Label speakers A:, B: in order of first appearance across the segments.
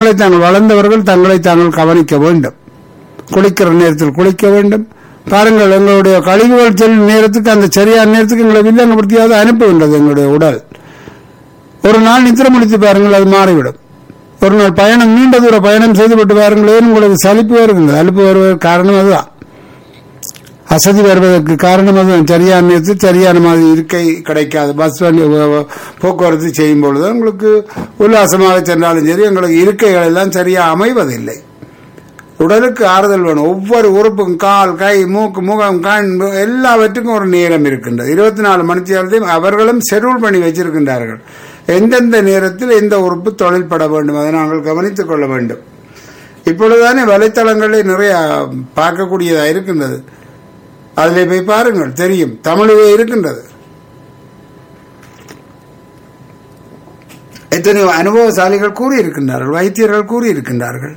A: தங்களை தாங்கள் வளர்ந்தவர்கள் தங்களை தாங்கள் கவனிக்க வேண்டும் குளிக்கிற நேரத்தில் குளிக்க வேண்டும் பாருங்கள் எங்களுடைய கழிவுகள் செல்லும் நேரத்துக்கு அந்த சரியான நேரத்துக்கு எங்களை வில்லங்கப்படுத்தியாவது அனுப்புகின்றது எங்களுடைய உடல் ஒரு நாள் நித்திர முடித்து பாருங்கள் அது மாறிவிடும் ஒரு நாள் பயணம் நீண்ட தூர பயணம் செய்துவிட்டு பாருங்கள் ஏன் உங்களுக்கு சலிப்பு வருகின்றது அலுப்பு வருவதற்கு காரணம் அதுதான் அசதி வருவதற்கு காரணம் அதுதான் சரியான நேரத்தில் சரியான மாதிரி இருக்கை கிடைக்காது பஸ் வண்டி வ- போக்குவரத்து செய்யும் பொழுது உங்களுக்கு உல்லாசமாக சென்றாலும் சரி எங்களுக்கு இருக்கைகள் எல்லாம் சரியா அமைவதில்லை உடலுக்கு ஆறுதல் வேணும் ஒவ்வொரு உறுப்பும் கால் கை மூக்கு முகம் கண் எல்லாவற்றுக்கும் ஒரு நேரம் இருக்கின்றது இருபத்தி நாலு மணித்தியாலத்தையும் அவர்களும் ஷெட்யூல் பண்ணி வச்சிருக்கின்றார்கள் எந்தெந்த நேரத்தில் எந்த உறுப்பு தொழில்பட வேண்டும் அதை நாங்கள் கவனித்துக் கொள்ள வேண்டும் இப்பொழுதுதானே வலைத்தளங்களில் நிறைய பார்க்கக்கூடியதா இருக்கின்றது அதிலே போய் பாருங்கள் தெரியும் தமிழிலே இருக்கின்றது எத்தனையோ அனுபவசாலிகள் கூறியிருக்கின்றார்கள் வைத்தியர்கள் கூறியிருக்கின்றார்கள்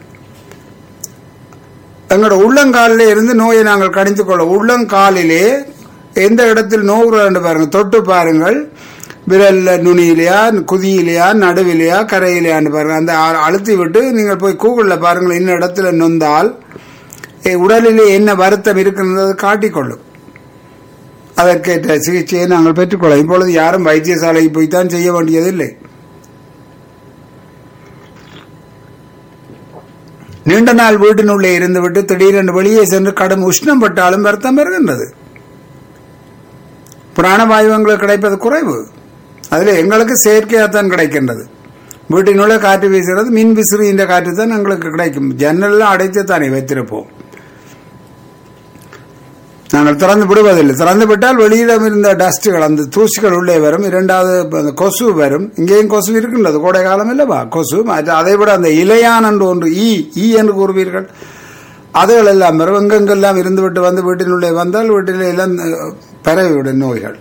A: எங்களோட உள்ளங்காலிலே இருந்து நோயை நாங்கள் கடித்துக் கொள்ள உள்ளங்காலிலே எந்த இடத்தில் நோவுறது பாருங்க தொட்டு பாருங்கள் விரல்ல நுனியிலையா குதியிலையா நடுவிலையா கரையிலையான்னு பாருங்க அந்த அ- அழுத்தி விட்டு நீங்கள் போய் கூகுள்ல பாருங்கள் இன்ன இடத்துல நொந்தால் எ, உடலிலே என்ன வருத்தம் இருக்கின்றது காட்டிக்கொள்ளும் அதற்கேற்ற சிகிச்சையை நாங்கள் பெற்றுக்கொள்ள இப்பொழுது யாரும் வைத்தியசாலைக்கு போய்த்தான் செய்ய வேண்டியதில்லை நீண்ட நாள் வீட்டினுள்ளே இருந்துவிட்டு திடீரென்று வெளியே சென்று கடும் உஷ்ணம் பட்டாலும் வருத்தம் வருகின்றது பிராணவாயு எங்களுக்கு கிடைப்பது குறைவு அதில் எங்களுக்கு செயற்கையாகத்தான் கிடைக்கின்றது வீட்டினுள்ளே காற்று வீசுகிறது மின் விசிறி இந்த காற்று தான் எங்களுக்கு கிடைக்கும் ஜன்னல்லாம் அடைத்து தானே வைத்திருப்போம் நாங்கள் திறந்து விடுவதில்லை திறந்து விட்டால் வெளியிடம் இருந்த டஸ்ட்டுகள் அந்த தூசிகள் உள்ளே வரும் இரண்டாவது அந்த கொசு வரும் இங்கேயும் கொசு இருக்கின்றது கோடை காலம் இல்லவா கொசு மற்ற அதை விட அந்த இலையான் என்று ஒன்று ஈ ஈ என்று கூறுவீர்கள் அதுகள் எல்லாம் வரும் எங்கெங்கெல்லாம் இருந்து விட்டு வந்து வீட்டினுள்ளே வந்தால் வீட்டிலே எல்லாம் அஹ், பரவிவிடும் நோய்கள்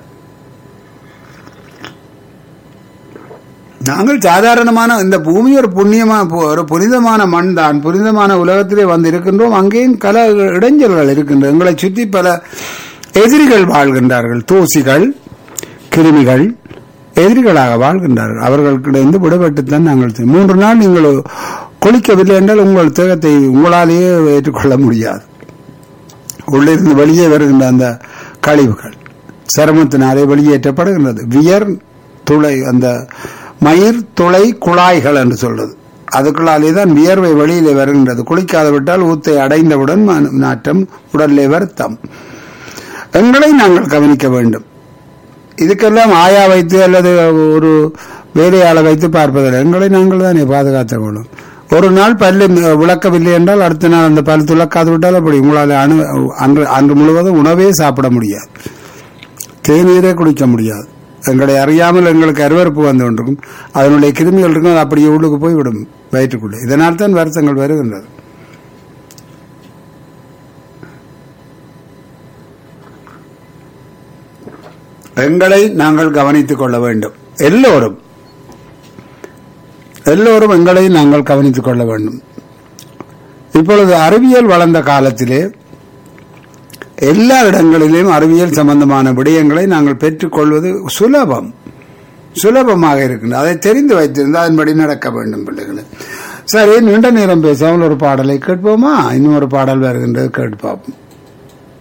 A: நாங்கள் சாதாரணமான இந்த பூமி ஒரு புண்ணியமான பு- ஒரு புனிதமான மண் தான் புனிதமான உலகத்திலே வந்து இருக்கின்றோம் அங்கேயும் பல இடைஞ்சல்கள் இருக்கின்றன எங்களை சுற்றி பல எதிரிகள் வாழ்கின்றார்கள் தூசிகள் கிருமிகள் எதிரிகளாக வாழ்கின்றார்கள் அவர்களுக்கிடைந்து விடுபட்டுத்தான் நாங்கள் செய்- மூன்று நாள் நீங்கள் குளிக்கவில்லை என்றால் உங்கள் தேகத்தை உங்களாலேயே ஏற்றுக்கொள்ள முடியாது உள்ளிருந்து வெளியே வருகின்ற அந்த கழிவுகள் சருமத்தினாலே வெளியேற்றப்படுகின்றது வியர் துளை அந்த மயிர் துளை குழாய்கள் என்று சொல்றது அதுக்குள்ளாலே தான் வியர்வை வெளியிலே வருகின்றது குளிக்காது விட்டால் ஊத்தை அடைந்தவுடன் ம- நாற்றம் உடலிலே வருத்தம் எங்களை நாங்கள் கவனிக்க வேண்டும் இதுக்கெல்லாம் ஆயா வைத்து அல்லது ஒரு வேலையாளை வைத்து பார்ப்பதில்லை எங்களை நாங்கள் தானே பாதுகாத்த வேண்டும் ஒரு நாள் பல்லு ம- விளக்கவில்லை என்றால் அடுத்த நாள் அந்த பல் துளக்காது விட்டால் அப்படி உங்களால் அணு அன்று அன்று முழுவதும் உணவே சாப்பிட முடியாது தேநீரே குடிக்க முடியாது எங்களை அறியாமல் எங்களுக்கு அருவறுப்பு வந்து கொண்டிருக்கும் அதனுடைய கிருமிகள் இருக்கும் அது அப்படியே உள்ளுக்கு போய் விடும் வயிற்றுக்குள்ளே இதனால் தான் வருத்தங்கள் வருகின்றது எங்களை நாங்கள் கவனித்துக் கொள்ள வேண்டும் எல்லோரும் எல்லோரும் எங்களை நாங்கள் கவனித்துக் கொள்ள வேண்டும் இப்பொழுது அறிவியல் வளர்ந்த காலத்திலே எல்லா இடங்களிலும் அறிவியல் சம்பந்தமான விடயங்களை நாங்கள் பெற்றுக்கொள்வது சுலபம் சுலபமாக இருக்கின்றது அதை தெரிந்து வைத்திருந்தால் அதன்படி நடக்க வேண்டும் பிள்ளைகளே சரி நீண்ட நேரம் பேசாமல் ஒரு பாடலை கேட்போமா இன்னும் ஒரு பாடல் வருகின்றது கேட்போம்